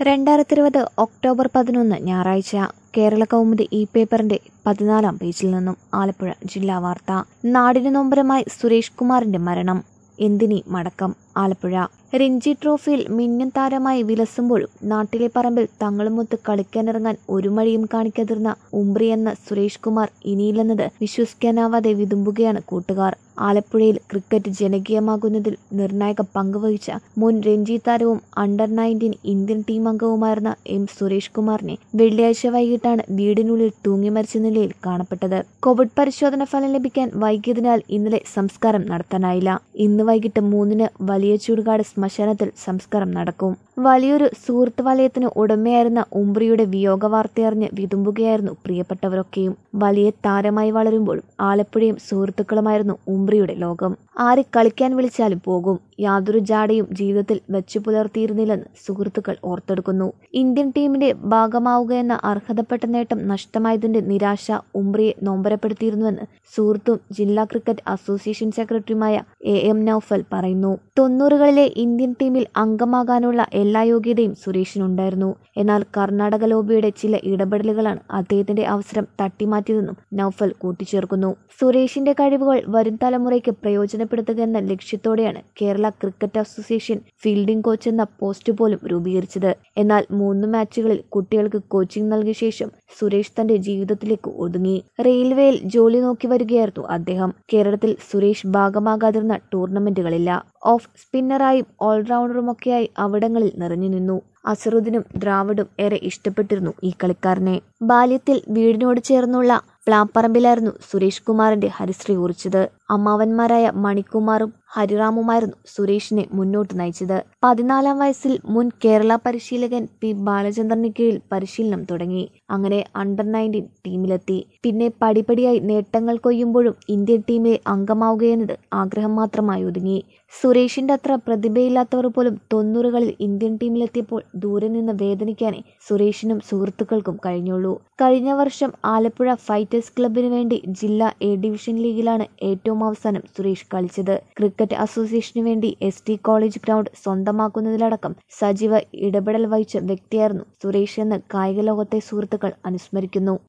രണ്ടായിരത്തി ഇരുപത് ഒക്ടോബർ പതിനൊന്ന് ഞായറാഴ്ച കേരള കൗമുദി ഇ പേപ്പറിന്റെ പതിനാലാം പേജിൽ നിന്നും ആലപ്പുഴ ജില്ലാ വാർത്ത നാടിന് നൊമ്പരമായി സുരേഷ് കുമാറിന്റെ മരണം എന്തിനി മടക്കം ആലപ്പുഴ രഞ്ജി ട്രോഫിയിൽ മിന്നും താരമായി വിലസുമ്പോഴും നാട്ടിലെ പറമ്പിൽ തങ്ങളുമൊത്ത് കളിക്കാനിറങ്ങാൻ ഒരു മടിയും കാണിക്കാതിരുന്ന ഉംബ്രി എന്ന സുരേഷ് കുമാർ ഇനിയില്ലെന്നത് വിശ്വസിക്കാനാവാതെ വിതുമ്പുകയാണ് കൂട്ടുകാർ ആലപ്പുഴയിൽ ക്രിക്കറ്റ് ജനകീയമാകുന്നതിൽ നിർണായക പങ്കുവഹിച്ച മുൻ രഞ്ജി താരവും അണ്ടർ നയൻറ്റീൻ ഇന്ത്യൻ ടീം അംഗവുമായിരുന്ന എം സുരേഷ് കുമാറിനെ വെള്ളിയാഴ്ച വൈകിട്ടാണ് വീടിനുള്ളിൽ തൂങ്ങിമരിച്ച നിലയിൽ കാണപ്പെട്ടത് കോവിഡ് പരിശോധന ഫലം ലഭിക്കാൻ വൈകിയതിനാൽ ഇന്നലെ സംസ്കാരം നടത്താനായില്ല ഇന്ന് വൈകിട്ട് മൂന്നിന് വലിയ ചൂടുകാട് ശ്മശാനത്തിൽ സംസ്കാരം നടക്കും വലിയൊരു സുഹൃത്ത് വലയത്തിന് ഉടമയായിരുന്ന ഉംബ്രിയുടെ വിയോഗ വാർത്തയറിഞ്ഞ് വിതുമ്പുകയായിരുന്നു പ്രിയപ്പെട്ടവരൊക്കെയും വലിയ താരമായി വളരുമ്പോഴും ആലപ്പുഴയും സുഹൃത്തുക്കളുമായിരുന്നു ഉംബ്രിയുടെ ലോകം ആര് കളിക്കാൻ വിളിച്ചാലും പോകും യാതൊരു ജാടയും ജീവിതത്തിൽ വെച്ചു പുലർത്തിയിരുന്നില്ലെന്ന് സുഹൃത്തുക്കൾ ഓർത്തെടുക്കുന്നു ഇന്ത്യൻ ടീമിന്റെ ഭാഗമാവുക എന്ന അർഹതപ്പെട്ട നേട്ടം നഷ്ടമായതിന്റെ നിരാശ ഉംബ്രിയെ നൊമ്പരപ്പെടുത്തിയിരുന്നുവെന്ന് സുഹൃത്തും ജില്ലാ ക്രിക്കറ്റ് അസോസിയേഷൻ സെക്രട്ടറിയുമായ എ എം നൌഫൽ പറയുന്നു തൊണ്ണൂറുകളിലെ ഇന്ത്യൻ ടീമിൽ അംഗമാകാനുള്ള എല്ലാ യോഗ്യതയും സുരേഷിനുണ്ടായിരുന്നു എന്നാൽ കർണാടക ലോബിയുടെ ചില ഇടപെടലുകളാണ് അദ്ദേഹത്തിന്റെ അവസരം തട്ടിമാറ്റിയതെന്നും നൌഫൽ കൂട്ടിച്ചേർക്കുന്നു സുരേഷിന്റെ കഴിവുകൾ വരും തലമുറയ്ക്ക് പ്രയോജനപ്പെടുത്തുക എന്ന ലക്ഷ്യത്തോടെയാണ് Kerala cricket association fielding coach എന്ന പോസ്റ്റ് പോലും രൂപീകരിച്ചത് എന്നാൽ മൂന്ന് മാച്ചുകളിൽ കുട്ടികൾക്ക് കോച്ചിംഗ് നൽകിയ ശേഷം സുരേഷ് തന്റെ ജീവിതത്തിലേക്ക് ഒതുങ്ങി റെയിൽവേയിൽ ജോലി നോക്കി വരികയായിരുന്നു അദ്ദേഹം കേരളത്തിൽ സുരേഷ് ഭാഗമാകാതിരുന്ന ടൂർണമെന്റുകളില്ല ഓഫ് സ്പിന്നറായും ഓൾറൗണ്ടറുമൊക്കെയായി അവിടങ്ങളിൽ നിറഞ്ഞു നിന്നു അസറുദ്ദീനും ദ്രാവിഡും ഏറെ ഇഷ്ടപ്പെട്ടിരുന്നു ഈ കളിക്കാരനെ ബാല്യത്തിൽ വീടിനോട് ചേർന്നുള്ള പ്ലാപ്പറമ്പിലായിരുന്നു സുരേഷ് കുമാറിന്റെ ഹരിശ്രീ കുറിച്ചത് അമ്മാവന്മാരായ മണിക്കുമാറും ഹരിറാമുമായിരുന്നു സുരേഷിനെ മുന്നോട്ട് നയിച്ചത് പതിനാലാം വയസ്സിൽ മുൻ കേരള പരിശീലകൻ പി ബാലചന്ദ്രന് കീഴിൽ പരിശീലനം തുടങ്ങി അങ്ങനെ അണ്ടർ നയൻറ്റീൻ ടീമിലെത്തി പിന്നെ പടിപടിയായി നേട്ടങ്ങൾ കൊയ്യുമ്പോഴും ഇന്ത്യൻ ടീമിലെ അംഗമാവുകയെന്നത് ആഗ്രഹം മാത്രമായി ഒതുങ്ങി സുരേഷിന്റെ അത്ര പ്രതിഭയില്ലാത്തവർ പോലും തൊണ്ണൂറുകളിൽ ഇന്ത്യൻ ടീമിലെത്തിയപ്പോൾ ദൂരെ നിന്ന് വേദനിക്കാനേ സുരേഷിനും സുഹൃത്തുക്കൾക്കും കഴിഞ്ഞുള്ളൂ കഴിഞ്ഞ വർഷം ആലപ്പുഴ ഫൈറ്റേഴ്സ് ക്ലബിന് വേണ്ടി ജില്ലാ എ ഡിവിഷൻ ലീഗിലാണ് ഏറ്റവും അവസാനം സുരേഷ് കളിച്ചത് ക്രിക്കറ്റ് അസോസിയേഷന് വേണ്ടി എസ് ടി കോളേജ് ഗ്രൗണ്ട് സ്വന്തമാക്കുന്നതിലടക്കം സജീവ ഇടപെടൽ വഹിച്ച വ്യക്തിയായിരുന്നു സുരേഷ് എന്ന് കായിക ലോകത്തെ സുഹൃത്തുക്കൾ അനുസ്മരിക്കുന്നു